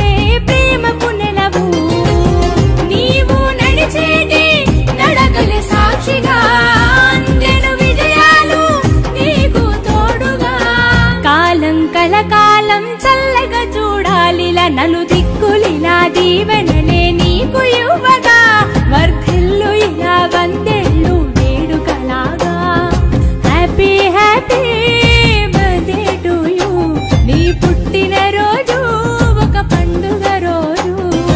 నువ్వే ప్రేమకు నెలవు నీవు నడిచేటి నడకల సాక్షిగా అందెను విజయాలు నీకు తోడుగా కాలం కలకాలం చల్లగా చూడాలిలా నలు దిక్కులిలా దీవెనలే నీకు ఇవ్వగా వర్ధిల్లు ఇలా వందెళ్ళు వేడుకలాగా happy happy birthday to you నీ పుట్టిన రోజు ఒక పండుగ రోజు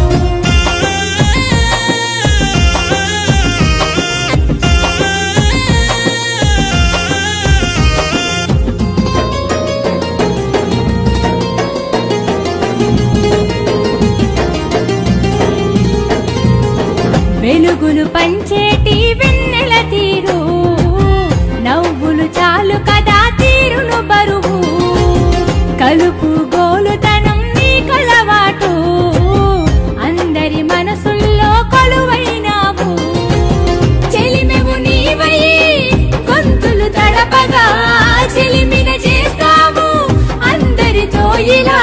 వెలుగులు పంచేటి వెన్నెల తీరు నవ్వులు చాలు కదా తీరును బరువు కలుపు గోలుతనం నీ కలవాటు అందరి మనసుల్లో కొలువైనావు చెలిమెవు నీవై గొంతులు తడపగా చెలిమిన చేస్తావు అందరితో ఇలా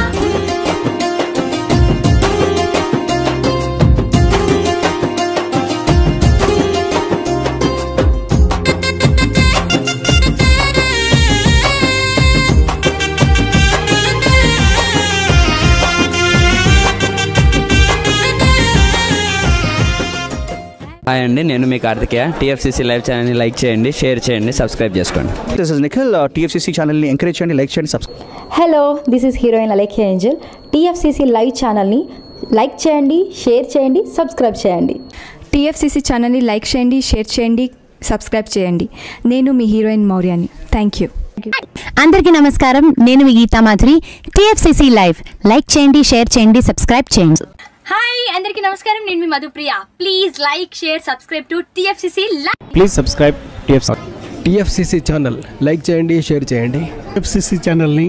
హాయ్ అండి నేను మీ కార్తికేయ టీఎఫ్సీసీ లైవ్ ఛానల్ని లైక్ చేయండి షేర్ చేయండి సబ్స్క్రైబ్ చేసుకోండి దిస్ ఇస్ నిఖిల్ టీఎఫ్సీసీ ఛానల్ని ఎంకరేజ్ చేయండి లైక్ చేయండి subscribe hello this is heroine Alekhya angel TFCC live ఛానల్ని లైక్ చేయండి షేర్ చేయండి సబ్స్క్రైబ్ చేయండి టీఎఫ్సీసీ ఛానల్ని లైక్ చేయండి షేర్ చేయండి సబ్స్క్రైబ్ చేయండి నేను మీ హీరోయిన్ మౌర్యాని థ్యాంక్ యూ అందరికీ నమస్కారం నేను మీ Geetha Madhuri TFCC live like చేయండి షేర్ చేయండి సబ్స్క్రైబ్ చేయండి హాయ్ అందరికీ నమస్కారం నేను మీ Madhupriya please like share subscribe to TFCC please subscribe TF TFCC channel like చేయండి షేర్ చేయండి ఎఫ్సిసి ఛానల్ని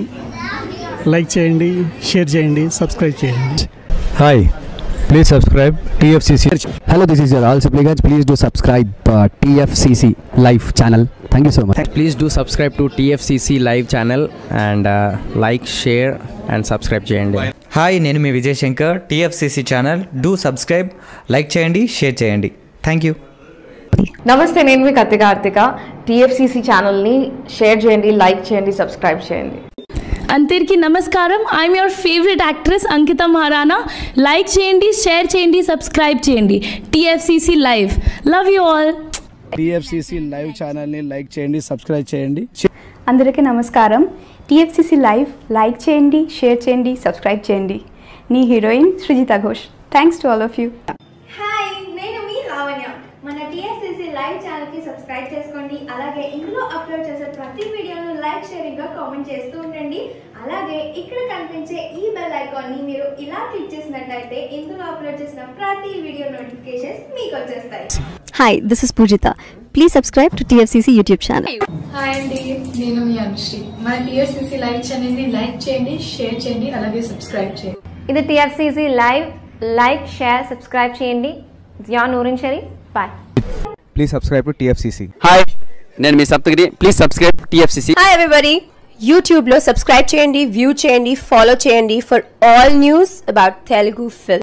లైక్ చేయండి షేర్ చేయండి సబ్స్క్రైబ్ చేయండి hi please subscribe TFCC hello this is యర్ ఆల్ సిప్లిగన్స్ please do subscribe TFCC live channel thank you so much please do subscribe to TFCC live channel and like share and subscribe చేయండి hi నేను మీ Vijay Shankar TFCC channel do subscribe like చేయండి share చేయండి thank you నమస్తే నేను మీ Kathi Karthika TFCC ఛానల్ని share చేయండి లైక్ చేయండి సబ్స్క్రైబ్ చేయండి అందరికీ నమస్కారం I'm your favourite actress Ankita Maharana like చేయండి షేర్ చేయండి సబ్స్క్రైబ్ చేయండి TFCC live love you all TFCC live ఛానల్ని లైక్ చేయండి సబ్స్క్రైబ్ చేయండి అందరికీ నమస్కారం టీఎఫ్సీసీ లైవ్ లైక్ చేయండి షేర్ చేయండి సబ్స్క్రైబ్ చేయండి నీ heroine Srijita Ghosh thanks to all of you hi నేను మీ లావణ్య మన టిఎఫ్సిసి లైవ్ ఛానల్ కి సబ్స్క్రైబ్ చేసుకోండి అలాగే ఇందులో అప్లోడ్ చేసే ప్రతి వీడియోను లైక్ షేరింగ్ గా కామెంట్ చేస్తూ ఉండండి అలాగే ఇక్కడ కనిపించే ఈ బెల్ ఐకాన్ ని మీరు ఇలా క్లిక్ చేసినట్లయితే ఇందులో అప్లోడ్ చేసిన ప్రతి వీడియో నోటిఫికేషన్స్ మీకు వచ్చేస్తాయి hi this is Poojitha please subscribe to TFCC YouTube channel hi అండి నేను మీ అనుశ్రీ మన టీఎస్సీసీ లైవ్ ఛానల్ని లైక్ చేయండి షేర్ చేయండి అలాగే సబ్స్క్రైబ్ చేయండి ఇది TFCC live like share subscribe చేయండి జియా నూరిన్ షరీ bye please subscribe to TFCC hi నేను మీ Saptagiri please subscribe TFCC hi everybody యూట్యూబ్లో సబ్స్క్రైబ్ చేయండి వ్యూ చేయండి ఫాలో చేయండి for all news about Telugu film